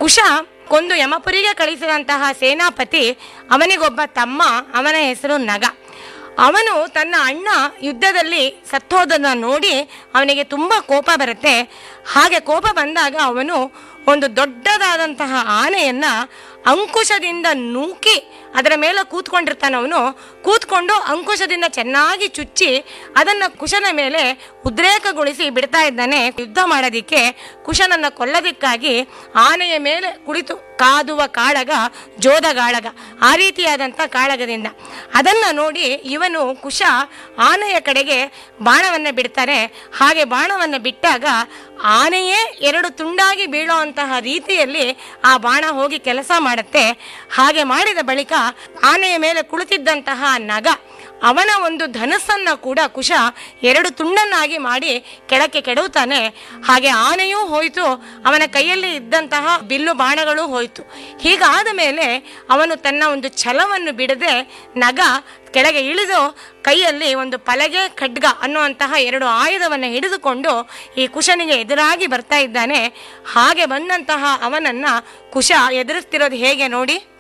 ಕುಶ ಕೊಂದು ಯಮಪುರಿಗೆ ಕಳಿಸಿದಂತಹ ಸೇನಾಪತಿ ಅವನಿಗೊಬ್ಬ ತಮ್ಮ ಅವನ ಹೆಸರು ನಗ ಅವನು ತನ್ನ ಅಣ್ಣ ಯುದ್ಧದಲ್ಲಿ ಸತ್ತೋದನ್ನ ನೋಡಿ ಅವನಿಗೆ ತುಂಬ ಕೋಪ ಬರುತ್ತೆ ಹಾಗೆ ಕೋಪ ಬಂದಾಗ ಅವನು ಒಂದು ದೊಡ್ಡದಾದಂತಹ ಆನೆಯನ್ನ ಅಂಕುಶದಿಂದ ನೂಕಿ ಅದರ ಮೇಲೆ ಕೂತ್ಕೊಂಡಿರ್ತಾನೆ ಅವನು ಕೂತ್ಕೊಂಡು ಅಂಕುಶದಿಂದ ಚೆನ್ನಾಗಿ ಚುಚ್ಚಿ ಅದನ್ನ ಕುಶನ ಮೇಲೆ ಉದ್ರೇಕಗೊಳಿಸಿ ಬಿಡ್ತಾ ಇದ್ದಾನೆ ಯುದ್ಧ ಮಾಡೋದಿಕ್ಕೆ ಕುಶನನ್ನ ಕೊಲ್ಲದಿಕ್ಕಾಗಿ ಆನೆಯ ಮೇಲೆ ಕುಳಿತು ಕಾದುವ ಕಾಳಗ ಜೋದಗಾಳಗ ಆ ರೀತಿಯಾದಂಥ ಕಾಳಗದಿಂದ ಅದನ್ನ ನೋಡಿ ಇವನು ಕುಶ ಆನೆಯ ಕಡೆಗೆ ಬಾಣವನ್ನ ಬಿಡ್ತಾರೆ ಹಾಗೆ ಬಾಣವನ್ನ ಬಿಟ್ಟಾಗ ಆನೆಯೇ ಎರಡು ತುಂಡಾಗಿ ಬೀಳುವಂತಹ ರೀತಿಯಲ್ಲಿ ಆ ಬಾಣ ಹೋಗಿ ಕೆಲಸ ಮಾಡುತ್ತೆ ಹಾಗೆ ಮಾಡಿದ ಬಳಿಕ ಆನೆಯ ಮೇಲೆ ಕುಳಿತಿದ್ದಂತಹ ನಗ ಅವನ ಒಂದು ಧನಸ್ಸನ್ನ ಕೂಡ ಕುಶ ಎರಡು ತುಂಡನ್ನಾಗಿ ಮಾಡಿ ಕೆಳಕ್ಕೆ ಕೆಡವುತ್ತಾನೆ ಹಾಗೆ ಆನೆಯೂ ಹೋಯಿತು ಅವನ ಕೈಯಲ್ಲಿ ಇದ್ದಂತಹ ಬಿಲ್ಲು ಬಾಣಗಳು ಹೋಯಿತು ಹೀಗಾದ ಮೇಲೆ ಅವನು ತನ್ನ ಒಂದು ಛಲವನ್ನು ಬಿಡದೆ ನಗ ಕೆಳಗೆ ಇಳಿದು ಕೈಯಲ್ಲಿ ಒಂದು ಪಲಗೆ ಖಡ್ಗ ಅನ್ನುವಂತಹ ಎರಡು ಆಯುಧವನ್ನು ಹಿಡಿದುಕೊಂಡು ಈ ಕುಶನಿಗೆ ಎದುರಾಗಿ ಬರ್ತಾ ಇದ್ದಾನೆ ಹಾಗೆ ಬಂದಂತಹ ಅವನನ್ನ ಕುಶ ಎದುರಿಸ್ತಿರೋದು ಹೇಗೆ ನೋಡಿ